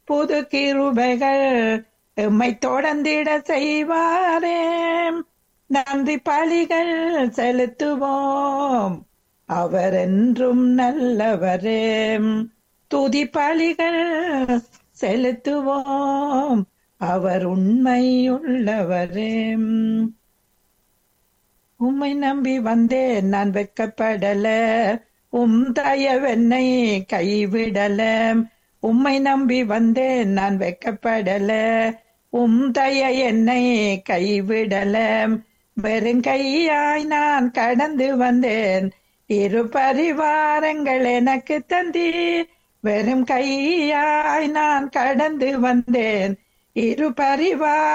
புது கிருபைகள் எம்மை தொடர்ந்திட செய்வாரே நன்றி பலிகள் செலுத்துவோம் அவர் என்றும் நல்லவரே துதி பலிகள் செலுத்துவோம் அவர் உண்மையுள்ளவரே உம்மை நம்பி வந்தேன் நான் வெட்கப்படல உம் தயவென்னை கைவிடல உம்மை நம்பி வந்தேன் நான் வெட்கப்படல உம் தய என்னை கைவிடல வெறுங்கையாய் நான் கடந்து வந்தேன் இரு பரிவாரங்கள் எனக்கு தந்தீர் வெறும் கையாய் நான் கடந்து வந்தேன் இரு பரிவார